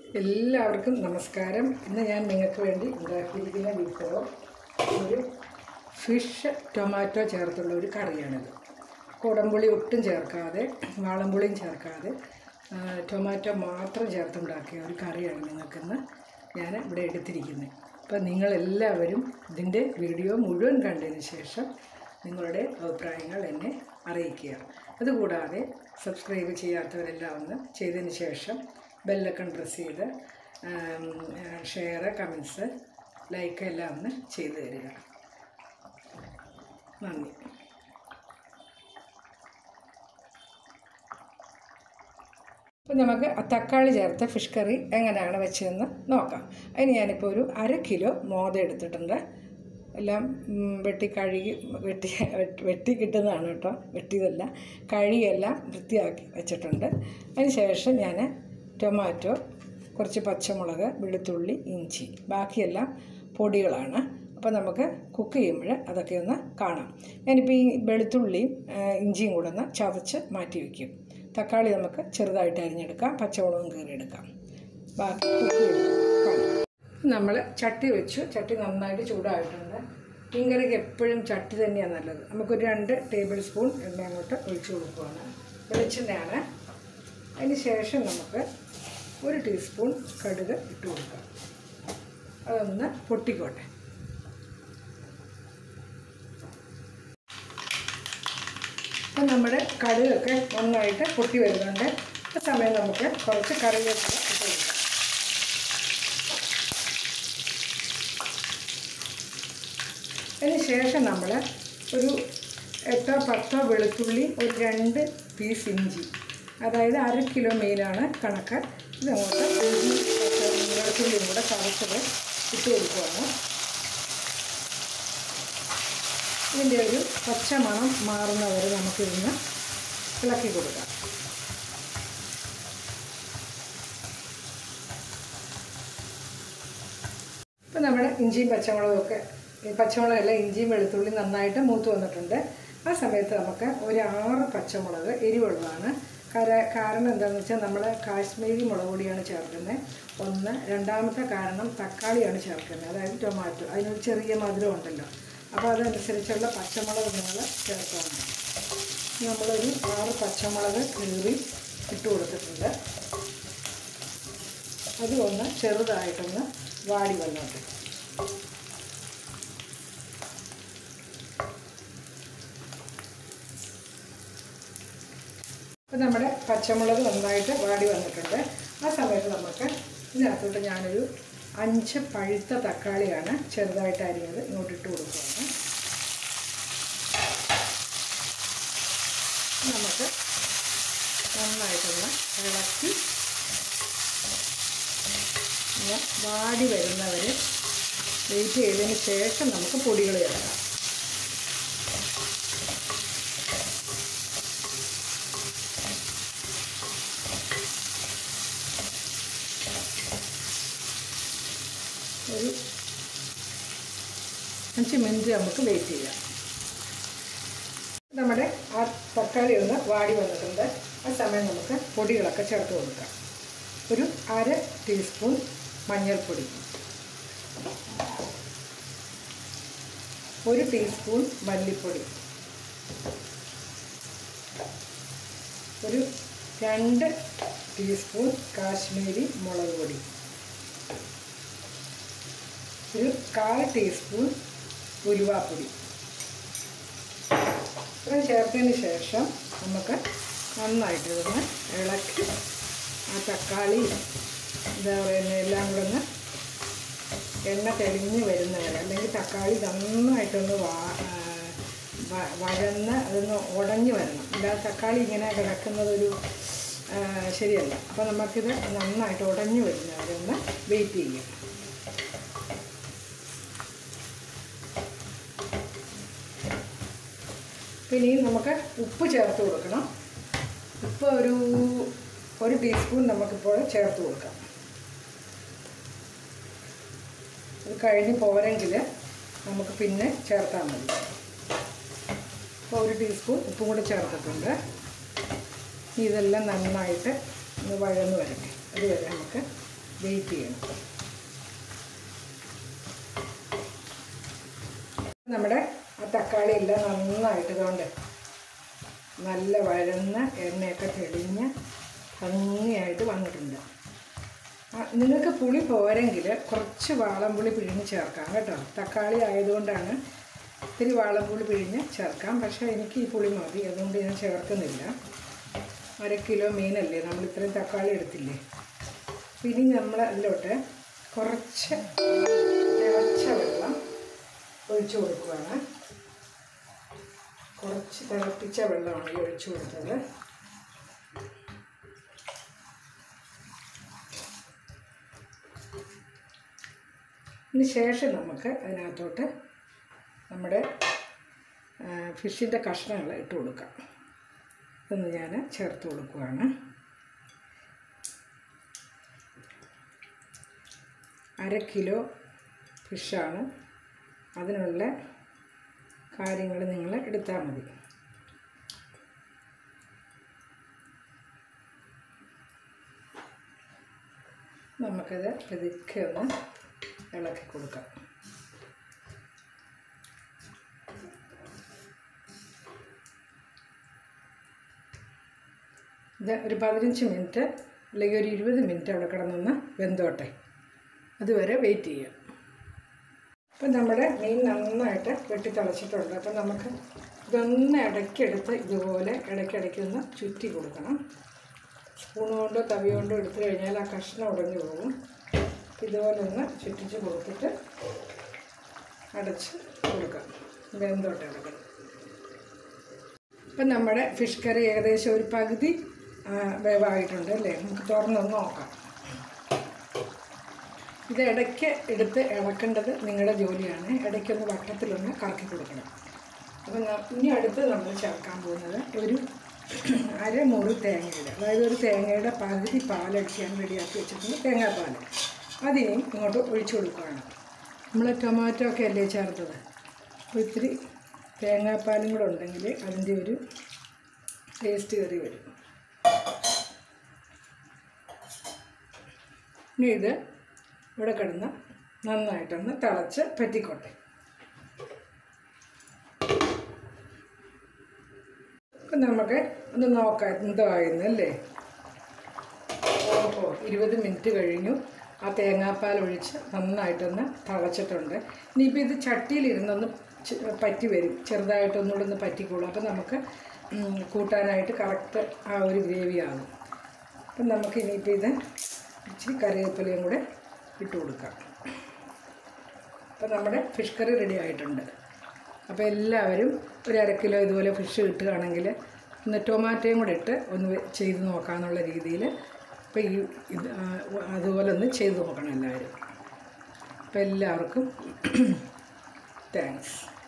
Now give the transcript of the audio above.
എല്ലാവർക്കും നമസ്കാരം ഇന്ന് ഞാൻ നിങ്ങൾക്ക് വേണ്ടി ഉണ്ടാക്കിയിരിക്കുന്ന വിഭവം ഒരു ഫിഷ് ടൊമാറ്റോ ചേർത്തുള്ള ഒരു കറിയാണിത് കുടംപുളി ഒട്ടും ചേർക്കാതെ വാളംപുളിയും ചേർക്കാതെ ആ, ടൊമാറ്റോ മാത്രം ചേർത്തുണ്ടാക്കിയ ഒരു കറിയാണ് നിങ്ങൾക്കിന്ന് ഞാൻ ഇവിടെ എടുത്തിരിക്കുന്നത് അപ്പോൾ നിങ്ങളെല്ലാവരും ഇതിൻ്റെ വീഡിയോ മുഴുവൻ കണ്ടതിന് ശേഷം നിങ്ങളുടെ അഭിപ്രായങ്ങൾ എന്നെ അറിയിക്കുക അതുകൂടാതെ സബ്സ്ക്രൈബ് ചെയ്യാത്തവരെല്ലാം ഒന്ന് ചെയ്തതിന് ശേഷം ബെല്ലക്കൺ പ്രസ് ചെയ്ത് ഷെയർ കമൻസ് ലൈക്ക് എല്ലാം ഒന്ന് ചെയ്തു തരിക നന്ദി അപ്പോൾ നമുക്ക് ആ തക്കാളി ചേർത്ത ഫിഷ് കറി എങ്ങനെയാണ് വെച്ചതെന്ന് നോക്കാം അതിന് ഞാനിപ്പോൾ ഒരു അര കിലോ മോദ എടുത്തിട്ടുണ്ട് എല്ലാം ഉം, വെട്ടി കഴുകി വെട്ടി വെട്ടി കിട്ടുന്നതാണ് കേട്ടോ വെട്ടിയതല്ല കഴുകിയെല്ലാം വൃത്തിയാക്കി വെച്ചിട്ടുണ്ട് അതിന് ശേഷം ഞാൻ ടൊമാറ്റോ കുറച്ച് പച്ചമുളക് വെളുത്തുള്ളി ഇഞ്ചി ബാക്കിയെല്ലാം പൊടികളാണ് അപ്പോൾ നമുക്ക് കുക്ക് ചെയ്യുമ്പോൾ അതൊക്കെ ഒന്ന് കാണാം ഞാനിപ്പോൾ ഈ വെളുത്തുള്ളിയും ആ, ഇഞ്ചിയും കൂടെ ഒന്ന് ചതച്ച് മാറ്റി വയ്ക്കും തക്കാളി നമുക്ക് ചെറുതായിട്ട് അരിഞ്ഞെടുക്കാം പച്ചമുളകും കീറിയെടുക്കാം ബാക്കി കുക്ക് ചെയ്ത് കാണാം നമ്മൾ ചട്ടി വെച്ചു ചട്ടി നന്നായിട്ട് ചൂടായിട്ടുണ്ട് മീൻകറിക്ക് എപ്പോഴും ചട്ടി തന്നെയാണ് നല്ലത് നമുക്കൊരു രണ്ട് ടേബിൾ സ്പൂൺ എണ്ണ അങ്ങോട്ട് ഒഴിച്ചു കൊടുക്കുകയാണ് വെളിച്ചെണ്ണയാണ് അതിന് ശേഷം നമുക്ക് ഒരു ടീസ്പൂൺ കടുക് ഇട്ട് കൊടുക്കാം അതൊന്ന് പൊട്ടിക്കോട്ടെ അപ്പം നമ്മുടെ കടുകൊക്കെ നന്നായിട്ട് പൊട്ടി വരുന്നുണ്ട് ആ സമയം നമുക്ക് കുറച്ച് കറിവേപ്പില ഇട്ട് കൊടുക്കാം അതിന് ശേഷം നമ്മൾ ഒരു എട്ടോ പത്തോ വെളുത്തുള്ളി ഒരു രണ്ട് പീസ് ഇഞ്ചി അതായത് അര കിലോ മീനാണ് കണക്ക് ഇത് അങ്ങോട്ട് ഇഞ്ചി വെളുത്തുള്ളിയും കൂടെ ചതച്ചത് ഇട്ട് കൊടുക്കുകയാണ് ഇതിൻ്റെ ഒരു പച്ച മണം മാറുന്നവരെ നമുക്കിതിന് ഇളക്കി കൊടുക്കാം ഇപ്പം നമ്മുടെ ഇഞ്ചിയും പച്ചമുളകും ഒക്കെ ഈ പച്ചമുളകല്ല ഇഞ്ചിയും വെളുത്തുള്ളി നന്നായിട്ട് മൂത്ത് വന്നിട്ടുണ്ട് ആ സമയത്ത് നമുക്ക് ഒരു ആറ് പച്ചമുളക് എരിവുള്ളതാണ് കര കാരണം എന്താണെന്ന് വെച്ചാൽ നമ്മൾ കാശ്മീരി മുളക് പൊടിയാണ് ചേർക്കുന്നത് ഒന്ന് രണ്ടാമത്തെ കാരണം തക്കാളിയാണ് ചേർക്കുന്നത് അതായത് ടൊമാറ്റോ അതിനൊരു ചെറിയ മധുരം ഉണ്ടല്ലോ അപ്പോൾ അതനുസരിച്ചുള്ള പച്ചമുളക് നിങ്ങൾ ചേർക്കണം നമ്മളൊരു ആറ് പച്ചമുളക് കീറി ഇട്ട് കൊടുത്തിട്ടുണ്ട് അത് ഒന്ന് ചെറുതായിട്ടൊന്ന് വാടി വന്നോട്ടെ അപ്പോൾ നമ്മുടെ പച്ചമുളക് നന്നായിട്ട് വാടി വന്നിട്ടുണ്ട് ആ സമയത്ത് നമുക്ക് ഇതിനകത്തോട്ട് ഞാനൊരു അഞ്ച് പഴുത്ത തക്കാളിയാണ് ചെറുതായിട്ട് അരിഞ്ഞത് ഇങ്ങോട്ട് ഇട്ട് കൊടുക്കുകയാണ് നമുക്ക് നന്നായിട്ടൊന്ന് ഇളക്കി ഇങ്ങനെ വാടി വരുന്നവർ വെയിറ്റ് ചെയ്തതിന് ശേഷം നമുക്ക് പൊടികൾ ചേർക്കാം ഒരു അഞ്ച് മിനിറ്റ് നമുക്ക് വെയിറ്റ് ചെയ്യാം നമ്മുടെ ആ തക്കാളി ഒന്ന് വാടി വന്നിട്ടുണ്ട് ആ സമയം നമുക്ക് പൊടികളൊക്കെ ചേർത്ത് കൊടുക്കാം ഒരു അര ടീസ്പൂൺ മഞ്ഞൾപ്പൊടി ഒരു ടീസ്പൂൺ മല്ലിപ്പൊടി ഒരു രണ്ട് ടീസ്പൂൺ കാശ്മീരി മുളക് പൊടി ഒരു കാൽ ടീസ്പൂൺ ഉലുവാപ്പൊടി ഇത്രയും ചേർത്തതിന് ശേഷം നമുക്ക് നന്നായിട്ട് ഇതൊന്ന് ഇളക്കി ആ തക്കാളി എന്താ പറയുന്നത് എല്ലാം കൂടെ ഒന്ന് എണ്ണ തെളിഞ്ഞ് വരുന്നവരെ അല്ലെങ്കിൽ തക്കാളി നന്നായിട്ടൊന്ന് വാ ആ, വ- വഴന്ന് അതൊന്ന് ഉടഞ്ഞു വരണം അല്ലാതെ തക്കാളി ഇങ്ങനെ കിടക്കുന്നതൊരു ആ, ശരിയല്ല അപ്പോൾ നമുക്കിത് നന്നായിട്ട് ഉടഞ്ഞു വരുന്നവരെ ഒന്ന് വെയിറ്റ് ചെയ്യാം പിന്നെയും നമുക്ക് ഉപ്പ് ചേർത്ത് കൊടുക്കണം ഉപ്പ് ഒരു ഒരു ടീസ്പൂൺ നമുക്കിപ്പോൾ ചേർത്ത് കൊടുക്കാം അത് കഴിഞ്ഞ് പോരെങ്കിൽ നമുക്ക് പിന്നെ ചേർത്താൽ മതി അപ്പോൾ ഒരു ടീസ്പൂൺ ഉപ്പും കൂടെ ചേർത്തിട്ടുണ്ട് ഇനി ഇതെല്ലാം നന്നായിട്ട് ഒന്ന് വഴന്ന് വരട്ടെ അതുവരെ നമുക്ക് വെയിറ്റ് ചെയ്യണം നമ്മുടെ ആ തക്കാളി എല്ലാം നന്നായിട്ട് ഇതുകൊണ്ട് നല്ല വഴന്ന എണ്ണയൊക്കെ തെളിഞ്ഞ് ഭംഗിയായിട്ട് വന്നിട്ടുണ്ട് ആ, നിങ്ങൾക്ക് പുളി പോരെങ്കിൽ കുറച്ച് വാളംപുളി പിഴിഞ്ഞ് ചേർക്കാം കേട്ടോ തക്കാളി ആയതുകൊണ്ടാണ് ഇത്തിരി വാളംപുളി പിഴിഞ്ഞ് ചേർക്കാം പക്ഷേ എനിക്ക് ഈ പുളി മതി അതുകൊണ്ട് ഞാൻ ചേർക്കുന്നില്ല അര കിലോ മീനല്ലേ നമ്മൾ ഇത്രയും തക്കാളി എടുത്തില്ലേ അപ്പം ഇനി നമ്മൾ അതിലോട്ട് കുറച്ച് തിളച്ച വെള്ളം ഒഴിച്ചു കൊടുക്കുകയാണ് കുറച്ച് തിളപ്പിച്ച വെള്ളമാണ് ഈ ഒഴിച്ചു കൊടുത്തത് ഇതിന് ശേഷം നമുക്ക് അതിനകത്തോട്ട് നമ്മുടെ ഫിഷിൻ്റെ കഷ്ണങ്ങൾ ഇട്ട് കൊടുക്കാം ഇതൊന്ന് ഞാൻ ചേർത്ത് കൊടുക്കുകയാണ് അര കിലോ ഫിഷാണ് അതിനുള്ള കാര്യങ്ങൾ നിങ്ങൾ എടുത്താൽ മതി നമുക്കത് പതുക്കെ ഒന്ന് ഇളക്കി കൊടുക്കാം ഇത് ഒരു പതിനഞ്ച് മിനിറ്റ് അല്ലെങ്കിൽ ഒരു ഇരുപത് മിനിറ്റ് അവിടെ കിടന്നൊന്ന് വെന്തോട്ടെ അതുവരെ വെയിറ്റ് ചെയ്യാം അപ്പം നമ്മുടെ മീൻ നന്നായിട്ട് വെട്ടി തിളച്ചിട്ടുണ്ട് അപ്പം നമുക്ക് ഇതൊന്ന് ഇടയ്ക്കെടുത്ത് ഇതുപോലെ ഇടയ്ക്കിടയ്ക്ക് ഒന്ന് ചുറ്റി കൊടുക്കണം സ്പൂൺ കൊണ്ടോ തവി കൊണ്ടോ എടുത്തു കഴിഞ്ഞാൽ ആ കഷ്ണം ഉടഞ്ഞു പോകും ഇതുപോലെ ഒന്ന് ചുറ്റിച്ച് കൊടുത്തിട്ട് അടച്ച് കൊടുക്കാം വെന്തോട്ടെ ഇടയ്ക്ക് ഇപ്പം നമ്മുടെ ഫിഷ് കറി ഏകദേശം ഒരു പകുതി ആ, വേവായിട്ടുണ്ട് അല്ലേ നമുക്ക് തുറന്നൊന്ന് നോക്കാം ഇത് ഇടയ്ക്ക് എടുത്ത് ഇളക്കേണ്ടത് നിങ്ങളുടെ ജോലിയാണ് ഇടയ്ക്കൊന്ന് വട്ടത്തിലൊന്ന് കറക്കി കൊടുക്കണം അപ്പം ന- ഇനി അടുത്ത് നമ്മൾ ചേർക്കാൻ പോകുന്നത് ഒരു അരമുറി തേങ്ങയുടെ അതായത് ഒരു തേങ്ങയുടെ പകുതി പാലടിച്ച് ഞാൻ റെഡിയാക്കി വെച്ചിട്ടുണ്ട് തേങ്ങാപ്പാൽ അതിനെയും ഇങ്ങോട്ട് ഒഴിച്ചു കൊടുക്കുകയാണ് നമ്മൾ ടൊമാറ്റോ ഒക്കെ അല്ലേ ചേർത്തത് അപ്പോൾ ഇത്തിരി തേങ്ങാപ്പാലും കൂടെ ഉണ്ടെങ്കിൽ അതിൻ്റെ ഒരു ടേസ്റ്റ് കയറി വരും ഇനി ഇത് ഇവിടെ കിടന്ന് നന്നായിട്ടൊന്ന് തിളച്ച് പറ്റിക്കോട്ടെ അപ്പം നമുക്ക് ഒന്ന് നോക്കാം എന്തോ ആയിരുന്നു അല്ലേ ഓഹോ ഇരുപത് മിനിറ്റ് കഴിഞ്ഞു ആ തേങ്ങാപ്പാൽ ഒഴിച്ച് നന്നായിട്ടൊന്ന് തിളച്ചിട്ടുണ്ട് ഇനിയിപ്പോൾ ഇത് ചട്ടിയിലിരുന്നൊന്ന് ചെ- പറ്റി വരും ചെറുതായിട്ടൊന്നുകൂടെ ഒന്ന് പറ്റിക്കോളും അപ്പം നമുക്ക് ഉം, കൂട്ടാനായിട്ട് കറക്റ്റ് ആ ഒരു ഗ്രേവി ആകും അപ്പം നമുക്ക് ഇനിയിപ്പോൾ ഇത് ഇച്ചിരി കറിവേപ്പിലയും കൂടെ ഇട്ട് കൊടുക്കാം അപ്പം നമ്മുടെ ഫിഷ് കറി റെഡി ആയിട്ടുണ്ട് അപ്പോൾ എല്ലാവരും ഒരു അര കിലോ ഇതുപോലെ ഫിഷ് കിട്ടുകയാണെങ്കിൽ ഒന്ന് ടൊമാറ്റോയും കൂടെ ഇട്ട് ഒന്ന് വെ- ചെയ്ത് നോക്കാമെന്നുള്ള രീതിയിൽ അപ്പോൾ ഈ ഇത് ആ, അതുപോലെ ഒന്ന് ചെയ്ത് നോക്കണം എല്ലാവരും അപ്പോൾ എല്ലാവർക്കും താങ്ക്സ്